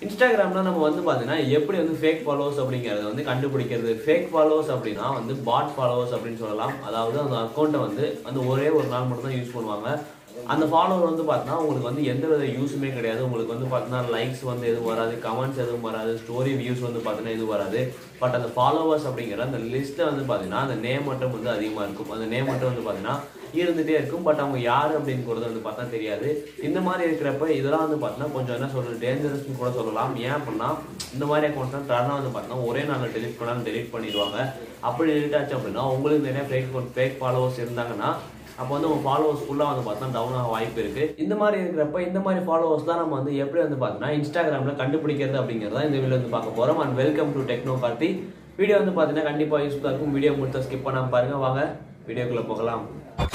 இன்ஸ்டாகிராம்ல நம்ம வந்து பார்த்தீங்கன்னா எப்படி வந்து ஃபேக் ஃபாலோவர்ஸ் அப்படிங்கிறத வந்து கண்டுபிடிக்கிறது ஃபேக் ஃபாலோவர்ஸ் அப்படின்னா வந்து பாட் ஃபாலோவர்ஸ் அப்படின்னு சொல்லலாம் அதாவது அந்த அக்கௌண்ட்டை வந்து அந்த ஒரே ஒரு நாள் மட்டும் தான் யூஸ் பண்ணுவாங்க அந்த ஃபாலோவர் வந்து பார்த்தீங்கன்னா உங்களுக்கு வந்து எந்த வித யூஸுமே கிடையாது உங்களுக்கு வந்து பார்த்தீங்கன்னா லைக்ஸ் வந்து எதுவும் வராது கமெண்ட்ஸ் எதுவும் வராது ஸ்டோரி வியூஸ் வந்து பார்த்தீங்கன்னா எதுவும் வராது பட் அந்த ஃபாலோவர்ஸ் அப்படிங்கிற அந்த லிஸ்ட்டில் வந்து பார்த்தீங்கன்னா அந்த நேம் மட்டும் வந்து அதிகமாக இருக்கும் அந்த நேம் மட்டும் வந்து பார்த்தீங்கன்னா இருந்துகிட்டே இருக்கும் பட் அவங்க யார் அப்படிங்கிறது வந்து பார்த்தா தெரியாது இந்த மாதிரி இருக்கிறப்ப இதெல்லாம் வந்து பார்த்தீங்கன்னா கொஞ்சம் என்ன சொல்றது டேஞ்சரஸ்னு கூட சொல்லலாம் ஏன் அப்படின்னா இந்த மாதிரி அக்கௌண்ட்ஸ் தான் டர்னாக வந்து பார்த்தீங்கன்னா ஒரே நாளில் டெலிட் பண்ணாலும் டெலிட் பண்ணிடுவாங்க அப்படி டெலிட் ஆச்சு அப்படின்னா உங்களுக்கு நிறைய ஃபேக் ஃபேக் ஃபாலோவர்ஸ் இருந்தாங்கன்னா அப்போ வந்து உங்க ஃபாலோவர்ஸ் ஃபுல்லாக வந்து பார்த்தா டவுன் ஆக வாய்ப்பு இருக்கு இந்த மாதிரி இருக்கிறப்ப இந்த மாதிரி ஃபாலோவர்ஸ் தான் நம்ம வந்து எப்படி வந்து பார்த்தீங்கன்னா இன்ஸ்டாகிராமில் கண்டுபிடிக்கிறது அப்படிங்கிறத இந்த வீடியோ வந்து பார்க்க போகிறோம் and welcome to Techno Karthi video வந்து பார்த்தீங்கன்னா கண்டிப்பாக யூஸ்ஃபுல்லாக இருக்கும் வீடியோ முடித்த ஸ்கிப் பண்ணாம பாருங்க வாங்க வீடியோக்குள்ளே போகலாம்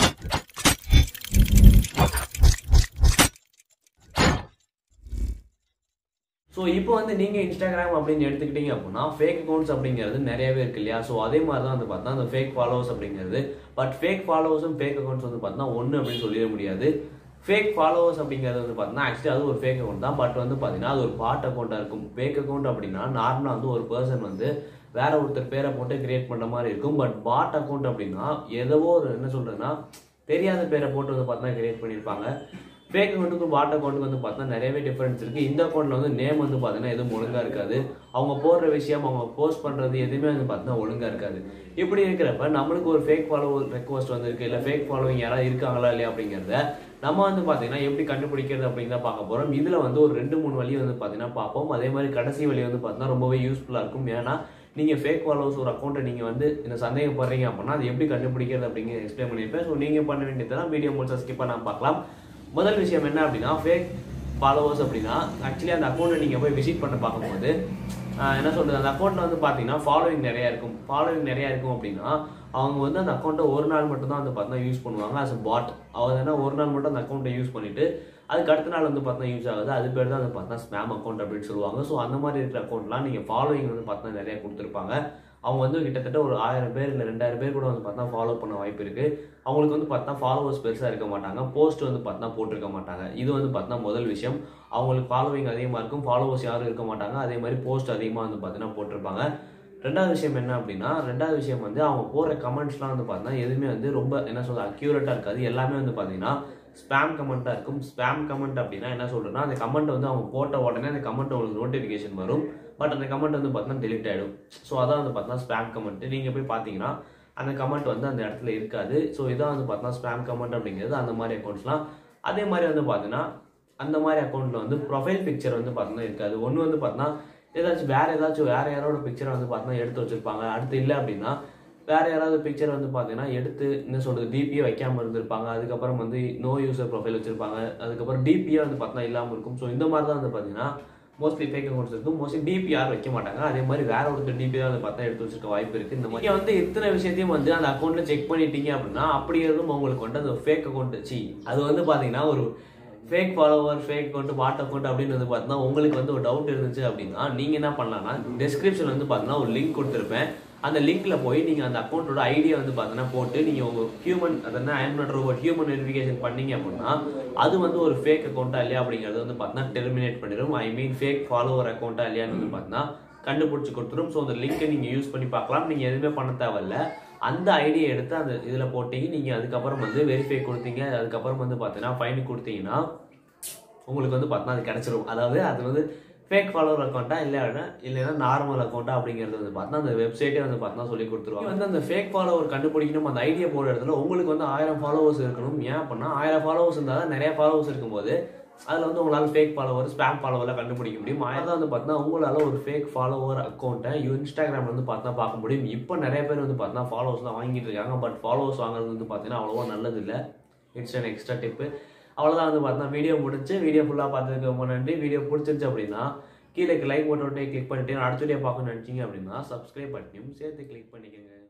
ஸோ இப்போ வந்து நீங்கள் இன்ஸ்டாகிராம் அப்படின்னு எடுத்துக்கிட்டீங்க அப்படின்னா ஃபேக் அக்கௌண்ட்ஸ் அப்படிங்கிறது நிறையவே இருக்கு இல்லையா ஸோ அதே மாதிரி தான் வந்து பார்த்தா அந்த ஃபேக் ஃபாலோவர்ஸ் அப்படிங்கிறது பட் ஃபேக் ஃபாலோவர்ஸும் ஃபேக் அக்கௌண்ட்ஸ் வந்து பார்த்தீங்கன்னா ஒன்று அப்படின்னு சொல்லிட முடியாது ஃபேக் ஃபாலோவர்ஸ் அப்படிங்கிறது வந்து பார்த்தீங்கன்னா ஆக்சுவலி அது ஒரு ஃபேக் அக்கௌண்ட் தான் பட் வந்து பார்த்தீங்கன்னா அது ஒரு பாட் அக்கௌண்ட்டாக இருக்கும் ஃபேக் அக்கௌண்ட் அப்படின்னா நார்மலாக வந்து ஒரு பர்சன் வந்து வேற ஒருத்தர் பேரை போட்டு கிரியேட் பண்ண மாதிரி இருக்கும் பட் பாட் அக்கௌண்ட் அப்படின்னா ஏதோ ஒரு என்ன சொல்றதுன்னா தெரியாத பேரை போட்டு வந்து பார்த்தீங்கன்னா கிரியேட் பண்ணியிருப்பாங்க ஃபேக் அக்கௌண்ட்டுக்கும் பாட் அக்கௌண்ட்டுக்கு வந்து பார்த்தா நிறையவே டிஃபரன்ஸ் இருக்குது இந்த அக்கௌண்ட்டில் வந்து நேம் வந்து பார்த்தீங்கன்னா எதுவும் ஒழுங்காக இருக்காது அவங்க போடுற விஷயம் அவங்க போஸ்ட் பண்ணுறது எதுவுமே வந்து பார்த்தீங்கன்னா ஒழுங்காக இருக்காது இப்படி இருக்கிறப்ப நம்மளுக்கு ஒரு ஃபேக் ஃபாலோ ரெக்வஸ்ட் வந்திருக்கு இல்லை ஃபேக் ஃபாலோவிங் யாராவது இருக்காங்களா இல்லையா அப்படிங்கிறத நம்ம வந்து பார்த்தீங்கன்னா எப்படி கண்டுபிடிக்கிறது அப்படிங்கிறத பார்க்க போகிறோம் இதில் வந்து ஒரு ரெண்டு மூணு வழி வந்து பார்த்தீங்கன்னா பார்ப்போம் அதே மாதிரி கடைசி வழி வந்து பார்த்தீங்கன்னா ரொம்பவே யூஸ்ஃபுல்லாக இருக்கும் ஏன்னா நீங்கள் ஃபேக் ஃபாலோவர்ஸ் ஒரு அக்கௌண்ட்டை நீங்கள் வந்து இந்த சந்தேகப்படுறீங்க அப்படின்னா அது எப்படி கண்டுபிடிக்கிறது அப்படிங்கிறத எக்ஸ்பிளைன் பண்ணியிருப்பேன் ஸோ நீங்கள் பண்ண வேண்டியதெல்லாம் வீடியோ முடிச்சா ஸ்கிப் பண்ணாம பார்க்கலாம் முதல் விஷயம் என்ன அப்படின்னா ஃபேக் ஃபாலோவர்ஸ் அப்படின்னா ஆக்சுவலி அந்த அக்கௌண்ட்டை நீங்கள் போய் விசிட் பண்ண பார்க்கும்போது ஆஹ் என்ன சொல்றது அந்த அக்கௌண்ட்ல வந்து பார்த்தீங்கன்னா ஃபாலோவிங் நிறைய இருக்கும் ஃபாலோவிங் நிறைய இருக்கும் அப்படின்னா அவங்க வந்து அந்த அக்கௌண்ட்டை ஒரு நாள் மட்டும் தான் வந்து பார்த்தீங்கன்னா யூஸ் பண்ணுவாங்க as a பாட் அவங்க என்ன ஒரு நாள் மட்டும் அந்த அக்கௌண்ட்டை யூஸ் பண்ணிட்டு அதுக்கு அடுத்த நாள் வந்து பார்த்தீங்கன்னா யூஸ் ஆகுது அது பேர் தான் வந்து பார்த்தீங்கன்னா ஸ்பேம் அக்கௌண்ட் அப்படின்னு சொல்லுவாங்க ஸோ அந்த மாதிரி இருக்கிற அக்கௌண்ட்லாம் நீங்கள் ஃபாலோவிங் வந்து பார்த்தீங்கன்னா நிறைய கொடுத்துருப்பாங்க அவங்க வந்து கிட்டத்தட்ட ஒரு ஆயிரம் பேர் இல்லை ரெண்டாயிரம் பேர் கூட வந்து பார்த்தா ஃபாலோ பண்ண வாய்ப்பு இருக்கு அவங்களுக்கு வந்து பார்த்தா ஃபாலோவர்ஸ் பெருசாக இருக்க மாட்டாங்க போஸ்ட் வந்து பார்த்தா போட்டிருக்க மாட்டாங்க இது வந்து பார்த்தா முதல் விஷயம் அவங்களுக்கு ஃபாலோவிங் அதிகமாக இருக்கும் ஃபாலோவர்ஸ் யாரும் இருக்க மாட்டாங்க அதே மாதிரி போஸ்ட் அதிகமாக வந்து பார்த்தீங்கன்னா போட்டிருப்பாங்க ரெண்டாவது விஷயம் என்ன அப்படின்னா ரெண்டாவது விஷயம் வந்து அவங்க போடுற கமெண்ட்ஸ்லாம் வந்து பார்த்தீங்கன்னா எதுவுமே வந்து ரொம்ப என்ன சொல்றது அக்யூரேட்டாக இருக்காது எல்லாமே வந்து பார்த்தீங்கன்னா ஸ்பேம் கமெண்ட்டாக இருக்கும் ஸ்பேம் கமெண்ட் அப்படின்னா என்ன சொல்றேன்னா அந்த கமெண்ட் வந்து அவங்க போட்ட உடனே அந்த கமெண்ட் உங்களுக்கு நோட்டிஃபிகேஷன் வரும் பட் அந்த கமெண்ட் வந்து பார்த்தீங்கன்னா டெலிட் ஆகிடும் ஸோ அதான் வந்து பார்த்தீங்கன்னா ஸ்பேம் கமெண்ட் நீங்கள் போய் பார்த்தீங்கன்னா அந்த கமெண்ட் வந்து அந்த இடத்துல இருக்காது ஸோ இதான் வந்து பார்த்தீங்கன்னா ஸ்பேம் கமெண்ட் அப்படிங்கிறது அந்த மாதிரி அக்கௌண்ட்ஸ்லாம் அதே மாதிரி வந்து பார்த்தீங்கன்னா அந்த மாதிரி அக்கௌண்ட்டில் வந்து ப்ரொஃபைல் பிக்சர் வந்து பார்த்தீங்கன்னா இருக்காது ஒன்று வந்து பார்த்தீங்கன்னா ஏதாச்சும் வேற ஏதாச்சும் வேற யாரோட பிக்சரை வந்து பார்த்தீங்கன்னா எடுத்து வச்சிருப்பாங்க அடுத்து இல்லை அப்படின்னா வேற யாராவது பிக்சர் வந்து பார்த்தீங்கன்னா எடுத்து என்ன சொல்றது டிபியே வைக்காம இருந்திருப்பாங்க அதுக்கப்புறம் வந்து நோ யூசர் ப்ரொஃபைல் வச்சிருப்பாங்க அதுக்கப்புறம் டிபியே வந்து பார்த்தீங்கன்னா இல்லாமல் இருக்கும் ஸோ இந்த மாதிரி தான் வந்து பார்த்தீங்கன்னா மோஸ்ட்லி ஃபேக் அக்கௌண்ட்ஸ் இருக்கும் மோஸ்ட்லி டிபி யாரும் வைக்க மாட்டாங்க அதே மாதிரி வேற ஒருத்தர் டிபி தான் வந்து பார்த்தா எடுத்து வச்சிருக்க வாய்ப்பு இருக்கு இந்த மாதிரி நீங்க வந்து இத்தனை விஷயத்தையும் வந்து அந்த அக்கௌண்ட்ல செக் பண்ணிட்டீங்க அப்படின்னா அப்படி எதுவும் உங்களுக்கு வந்து அந்த ஃபேக் அக்கௌண்ட் சி அது வந்து பாத்தீங்கன்னா ஒரு fake follower fake account what account அப்படின்னு வந்து பார்த்தீங்கன்னா உங்களுக்கு வந்து ஒரு டவுட் இருந்துச்சு அப்படின்னா நீங்க என்ன பண்ணலாம்னா டெஸ்கிரிப்ஷன் வந்து பார்த்தீங்கன்னா ஒரு லிங்க் கொடுத்துருப்பேன் அந்த லிங்க்ல போய் நீங்க அந்த அக்கௌண்ட்டோட ஐடியா வந்து பார்த்தீங்கன்னா போட்டு நீங்க உங்க ஹியூமன் அதாவது I'm not robot human verification பண்ணீங்க அப்படின்னா அது வந்து ஒரு ஃபேக் அக்கௌண்ட்டா இல்லையா அப்படிங்கிறது வந்து பார்த்தீங்கன்னா டெர்மினேட் பண்ணிடும் ஐ மீன் ஃபேக் ஃபாலோவர் அக்கௌண்ட்டா இல்லையான்னு வந்து பார்த்தீங்கன்னா கண்டுபிடிச்சு கொடுத்துரும் ஸோ அந்த லிங்கை நீங்க யூஸ் பண்ணி பார்க்கலாம் நீங்க எதுவுமே பண்ண தேவையில்ல அந்த ஐடியா எடுத்து அந்த இதுல போட்டீங்க நீங்க அதுக்கப்புறம் வந்து வெரிஃபை கொடுத்தீங்க அதுக்கப்புறம் வந்து பார்த்தீங்கன்னா ஃபைன் கொடுத்தீங்கன்னா உங்களுக்கு வந்து பார்த்தீங்கன்னா அது கிடைச்சிரும் அதாவது அது வந்து ஃபேக் ஃபாலோவர் அக்கௌண்ட்டா இல்லைன்னா இல்லைன்னா நார்மல் அக்கௌண்ட்டா அப்படிங்கிறது வந்து பார்த்தா அந்த வெப்சைட்டே வந்து பார்த்தா சொல்லி கொடுத்துருவாங்க வந்து அந்த ஃபேக் ஃபாலோவர் கண்டுபிடிக்கணும் அந்த ஐடியா போடுற இடத்துல உங்களுக்கு வந்து ஆயிரம் ஃபாலோவர்ஸ் இருக்கணும் ஏன் அப்படின்னா ஆயிரம் ஃபாலோவர்ஸ் இருந்தால் தான் நிறைய ஃபாலோவர்ஸ் இருக்கும்போது அதில் வந்து உங்களால் ஃபேக் ஃபாலோவர் ஸ்பேம் ஃபாலோவரில் கண்டுபிடிக்க முடியும் அதான் வந்து பார்த்தீங்கன்னா உங்களால் ஒரு ஃபேக் ஃபாலோவர் அக்கௌண்ட்டை இன்ஸ்டாகிராம் வந்து பார்த்தா பார்க்க முடியும் இப்போ நிறைய பேர் வந்து பார்த்தா ஃபாலோவர்ஸ்லாம் வாங்கிட்டு இருக்காங்க பட் ஃபாலோவர்ஸ் வாங்குறது வந்து பார்த்தீங்கன்னா அவ்வளோவா நல்லது இல்லை இட்ஸ் அன் எக்ஸ்ட்ரா டிப்பு அவ்வளோதான் வந்து பார்த்தீங்கன்னா வீடியோ முடிச்சு வீடியோ ஃபுல்லாக பார்த்ததுக்கு ரொம்ப நன்றி வீடியோ பிடிச்சிருச்சு அப்படின்னா கீழே லைக் பட்டன் கிளிக் பண்ணிட்டு அடுத்த வீடியோ பார்க்கணும்னு நினச்சிங்க அப்படின்னா சப்ஸ்கிரைப் பட்டனையும் சேர்த்து கிளிக் பண்ணிக்கோங்க